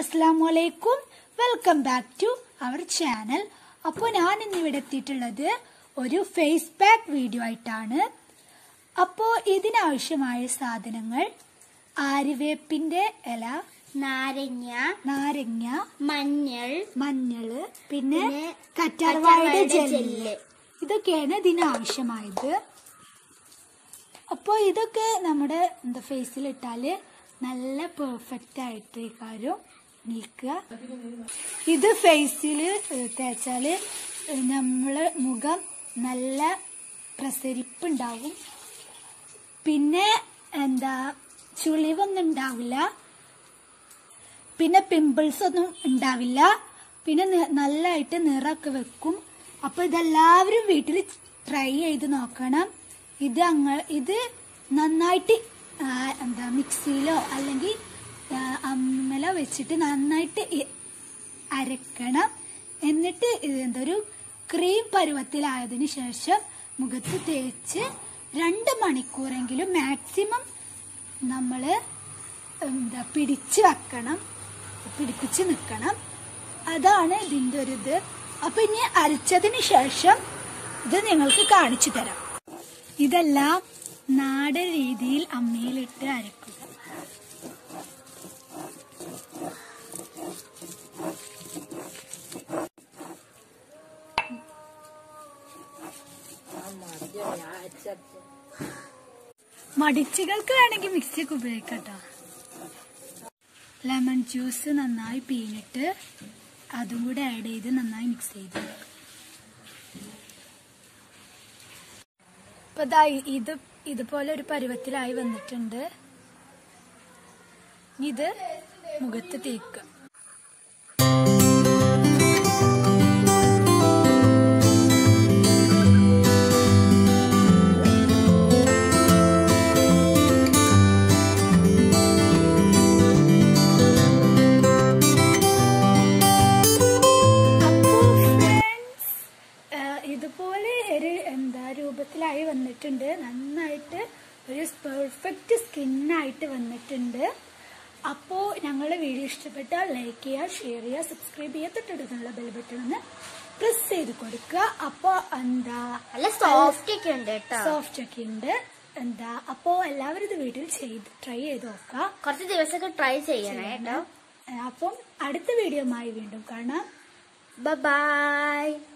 അസ്സാം വലൈക്കും welcome back to our channel അപ്പോൾ ഞാൻ ഇന്ന് ഇവിടെ എത്തിയിട്ടുള്ളത് ഒരു ഫേസ് പാക്ക് വീഡിയോ ആയിട്ടാണ് അപ്പോൾ ഇതിനാവശ്യമായ സാധനങ്ങൾ ആര്യവേപ്പിന്റെ ഇല നാരങ്ങ നാരങ്ങ മഞ്ഞൾ മഞ്ഞള് പിന്നെ പിന്നെ കറ്റാർവാഴയുടെ കറ്റാർവാഴയുടെ ജെല്ല് ജെല്ല്. ഇതൊക്കെയാണ് ഇതിനാവശ്യമായത് അപ്പോൾ ഇതൊക്കെ നമ്മുടെ എന്താ ഫേസിൽ ഇട്ടാല് നല്ല പെർഫെക്റ്റ് ആയിട്ട് കാര്യം നിൽക്കുക ഇത് ഫേസിൽ തേച്ചാല് നമ്മളെ മുഖം നല്ല പ്രസരിപ്പുണ്ടാവും പിന്നെ എന്താ ചുളിവൊന്നും ഉണ്ടാവില്ല പിന്നെ പിമ്പിൾസ് ഒന്നും ഉണ്ടാവില്ല പിന്നെ നി- നല്ലതായിട്ട് നിറമൊക്കെ വെക്കും അപ്പൊ ഇതെല്ലാവരും വീട്ടിൽ ട്രൈ ചെയ്ത് നോക്കണം ഇത് അങ്ങ ഇത് നന്നായിട്ട് ആ, എന്താ മിക്സിയിലോ അല്ലെങ്കിൽ ആ, അമ്മലോ വെച്ചിട്ട് നന്നായിട്ട് ഇ- അരക്കണം എന്നിട്ട് ഇത് എന്തൊരു ക്രീം പരുവത്തിലായതിനു ശേഷം മുഖത്ത് തേച്ച് രണ്ട് മണിക്കൂറെങ്കിലും മാക്സിമം നമ്മള് എന്താ പിടിച്ച് വെക്കണം പിടിപ്പിച്ച് നിൽക്കണം അതാണ് ഇതിന്റെ ഒരു ഇത് അപ്പൊ ഇനി അരച്ചതിന് ശേഷം ഇത് നിങ്ങൾക്ക് കാണിച്ചു തരാം ഇതെല്ലാം നാടൻ രീതിയിൽ അമ്മയിലിട്ട് അരക്കുക മടിച്ചുകൾക്ക് വേണമെങ്കിൽ മിക്സിയൊക്കെ ഉപയോഗിക്കാം കേട്ടോ ലെമൺ ജ്യൂസ് നന്നായി പിഴിഞ്ഞിട്ട് അതും കൂടെ ആഡ് ചെയ്ത് നന്നായി മിക്സ് ചെയ്ത് ഇപ്പൊ ദാ ഇത് ഇതുപോലെ ഒരു പരുവത്തിലായി വന്നിട്ടുണ്ട് ഇനി ഇത് മുഖത്ത് തേക്കുക അപ്പോ ഫ്രണ്ട്സ് ഇതുപോലെ ഒരു എന്താ രൂപത്തിലായി വന്നിട്ടുണ്ട് നന്നായിട്ട് ഒരു പെർഫെക്റ്റ് സ്കിന്നായിട്ട് വന്നിട്ടുണ്ട് അപ്പോൾ ഞങ്ങളുടെ വീഡിയോ ഇഷ്ടപ്പെട്ടാൽ ലൈക്ക് ചെയ്യുക ഷെയർ ചെയ്യുക സബ്സ്ക്രൈബ് ചെയ്യുക തൊട്ടടുത്തുള്ള ബെൽ ബട്ടൺ ഒന്ന് പ്രസ് ചെയ്ത് കൊടുക്കുക അപ്പോൾ എന്താ നല്ല സോഫ്റ്റ് ഒക്കെ ഉണ്ട് കേട്ടോ സോഫ്റ്റ് ഒക്കെ ഉണ്ട് എന്താ അപ്പോൾ എല്ലാവരും ഇത് വീട്ടിൽ ചെയ്ത് ട്രൈ ചെയ്ത് നോക്കാം കുറച്ച് ദിവസമൊക്കെ ട്രൈ ചെയ്യണേ കേട്ടോ അപ്പം അടുത്ത വീഡിയോയുമായി വീണ്ടും കാണാം ബൈ